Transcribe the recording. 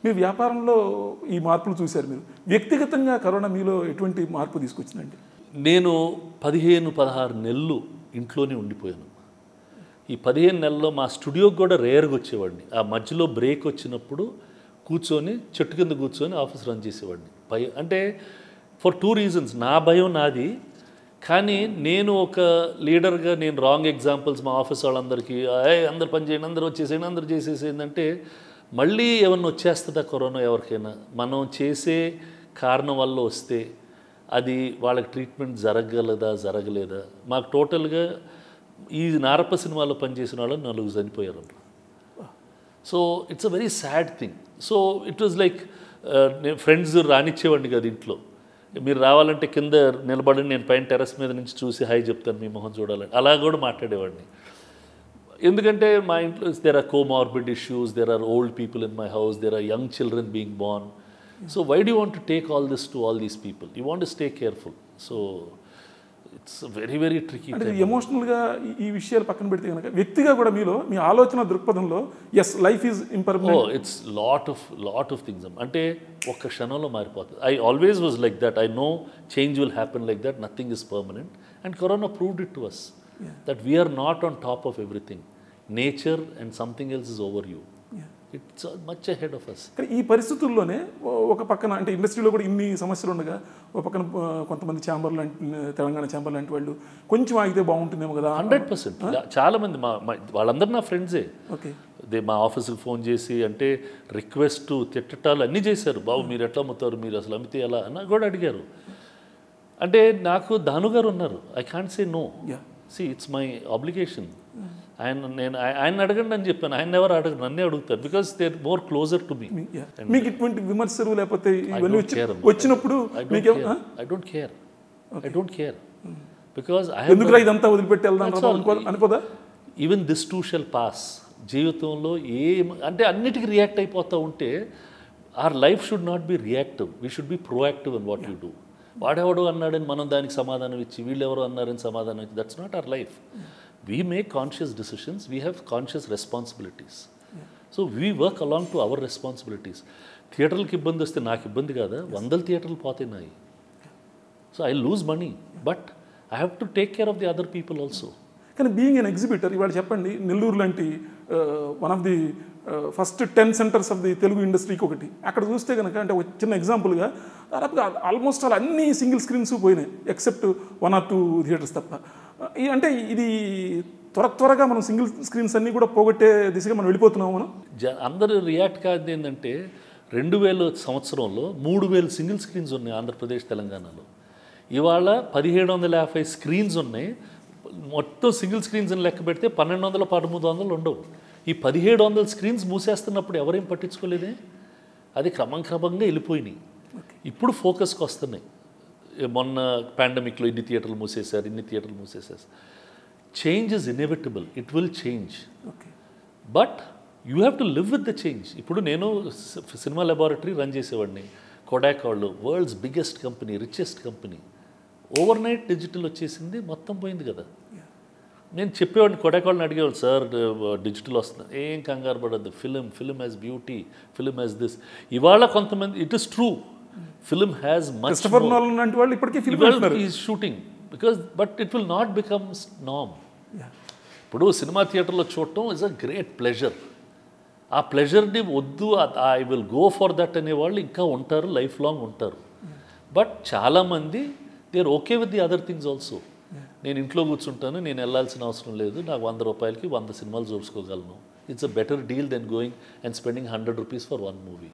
మీ వ్యాపారంలో ఈ మార్పులు చూశారు మీరు వ్యక్తిగతంగా కరోనా మీలో ఎటువంటి మార్పు తీసుకొచ్చిందండి నేను పదిహేను పదహారు నెలలు ఇంట్లోనే ఉండిపోయాను ఈ పదిహేను నెలల్లో మా స్టూడియోకి కూడా రేర్గా వచ్చేవాడిని ఆ మధ్యలో బ్రేక్ వచ్చినప్పుడు కూర్చొని చెట్టు కింద కూర్చొని ఆఫీస్ రన్ చేసేవాడిని పై అంటే ఫర్ టూ రీజన్స్ నా భయం నాది కానీ నేను ఒక లీడర్గా నేను రాంగ్ ఎగ్జాంపుల్స్ మా ఆఫీస్ వాళ్ళందరికీ "ఏయ్, అందరు పని చేయండి అందరూ వచ్చేసేయండి అందరూ చేసేసేయండి అంటే మళ్ళీ ఏమన్నా వచ్చేస్తుందా కరోనా ఎవరికైనా మనం చేసే కారణం వల్ల వస్తే అది వాళ్ళకి ట్రీట్మెంట్ జరగగలదా జరగలేదా మాకు టోటల్గా ఈ నారప్ప సినిమాలో పనిచేసిన వాళ్ళు నలుగురు చనిపోయారు so it's a very sad thing so it was like నేను ఫ్రెండ్స్ రానిచ్చేవాడిని కదా ఇంట్లో మీరు రావాలంటే కింద నిలబడి నేను పైన టెర్రస్ మీద నుంచి చూసి హాయ్ చెప్తాను మీ మొహం చూడాలని అలా కూడా మాట్లాడేవాడిని ఎందుకంటే మా ఇంట్లో there are comorbid issues there are old people in my house there are young children being born so why do want to take all this to all these people you want to stay careful so it's very very tricky అంటే ఎమోషనల్గా ఈ- ఈ విషయాలు పక్కన పెడితే కనుక వ్యక్తిగా కూడా మీలో మీ ఆలోచన దృక్పథంలో yes life is oh impermanent it's lot of lot of things అంటే ఒక్క క్షణంలో మారిపోతుంది I always was like that I know change will happen like that nothing is permanent and corona proved it to us that we are not on top of everything nature and something else is over you it's much ahead of us కానీ ఈ పరిస్థితుల్లోనే ఓ- ఒక పక్కన అంటే ఇండస్ట్రీలో కూడా ఇన్ని సమస్యలు ఉండగా ఒక పక్కన ఆ, కొంతమంది ఛాంబర్ లాంటి తెలంగాణ ఛాంబర్ లాంటి వాళ్ళు కొంచెం ఆగితే బాగుంటుందేమో కదా హండ్రెడ్ పర్సెంట్ చాలా మంది మా మా- వాళ్ళందరూ నా ఫ్రెండ్సే ఓకే దే మా ఆఫీస్కి ఫోన్ చేసి అంటే రిక్వెస్ట్ తిట్టటాలు అన్నీ చేశారు బాబు మీరు ఎట్లా అమ్ముతారు మీరు అసలు అమ్మితే ఎలా అని కూడా అడిగారు అంటే నాకు దాను గారు ఉన్నారు I can't say no Yeah. See it's my obligation ఆయన నేను ఆయ- ఆయన అడగండి అని చెప్పాను ఆయన ఎవరు అడగరు నన్నే అడుగుతారు because they more closer to me Yeah. మీకు ఇటువంటి విమర్శలు లేకపోతే ఇవన్నీ వచ్చి care. వచ్చినప్పుడు ఐ డోంట్ మీకేం care I don't care I don't care because I ఎందుకురా ఇదంతా వదిలిపెట్టి వెళ్దాం That's రా all. అనుకో అనుకోదా even this too shall pass జీవితంలో ఏ అంటే అన్నిటికీ రియాక్ట్ అయిపోతూ ఉంటే our life should not be reactive we should be proactive in what you do వాడెవడో అన్నాడని మనం దానికి సమాధానం ఇచ్చి వీళ్ళెవరో అన్నారని సమాధానం ఇచ్చి that's not our life we make conscious decisions we have conscious responsibilities so we work along to our responsibilities థియేటర్లకు ఇబ్బంది వస్తే నాకు ఇబ్బంది కాదా వందల థియేటర్లు పోతాయి నాయి so I lose money but I have to take care of the other people also కానీ బీయింగ్ ఎన్ ఎగ్జిబిటర్ ఇవాళ చెప్పండి నెల్లూరు లాంటి one of the first ten centres of the Telugu ఇండస్ట్రీకి ఒకటి అక్కడ చూస్తే కనుక అంటే ఒక చిన్న ఎగ్జాంపుల్గా దాదాపుగా ఆల్మోస్ట్ ఆల్ అన్ని సింగిల్ స్క్రీన్స్ పోయినాయి except one or two theatres తప్ప Uh, ఈ- అంటే ఇది త్వర త్వరగా మనం సింగిల్ స్క్రీన్స్ అన్నీ కూడా పోగొట్టే దిశగా మనం వెళ్ళిపోతున్నాము మనం జ అందరూ రియాక్ట్ కాదు ఏంటంటే రెండు వేల సంవత్సరంలో మూడు వేలు సింగిల్ స్క్రీన్స్ ఉన్నాయి ఆంధ్రప్రదేశ్ తెలంగాణలో ఇవాళ పదిహేడు వందల యాభై స్క్రీన్స్ ఉన్నాయి మొత్తం సింగిల్ స్క్రీన్స్ అని లెక్క పెడితే పన్నెండు వందల పదమూడు వందలు ఉండవు ఈ పదిహేడు వందల స్క్రీన్స్ మూసేస్తున్నప్పుడు ఎవరేం పట్టించుకోలేదే అది క్రమం క్రమంగా వెళ్ళిపోయినాయి ఇప్పుడు ఫోకస్కి వస్తున్నాయి ఏ మొన్న పాండమిక్లో ఇన్ని థియేటర్లు మూసేశారు ఇన్ని థియేటర్లు మూసేశారు change is inevitable it will change okay but you have to live with the change ఇప్పుడు నేను సి- సినిమా లెబారెటరీ రన్ చేసేవాడిని కొడాక్ వాళ్ళు world's biggest company richest company overnight digital వచ్చేసింది మొత్తం పోయింది కదా నేను చెప్పేవాడిని కొడాక్ వాళ్ళని అడిగేవాళ్ళు సార్ డిజిటల్ వస్తుంది ఏం కంగారు పడద్దు film film has beauty film has this ఇవాళ కొంతమంది it is true film has much Christopher Nolan లాంటి వాళ్ళు ఇప్పటికీ ఫిల్మ్ అంటున్నారు is shooting because but it will not become నామ్ ఇప్పుడు సినిమా థియేటర్లో చూడటం ఇస్ అ గ్రేట్ ప్లెజర్ ఆ ప్లెజర్ని వద్దు I will go for that అనేవాళ్ళు ఇంకా ఉంటారు లైఫ్ లాంగ్ ఉంటారు బట్ చాలామంది they are okay with the other things also నేను ఇంట్లో కూర్చుంటాను నేను వెళ్ళాల్సిన అవసరం లేదు నాకు వంద రూపాయలకి వంద సినిమాలు చూసుకోగలను it's a better deal then going and spending hundred rupees for one movie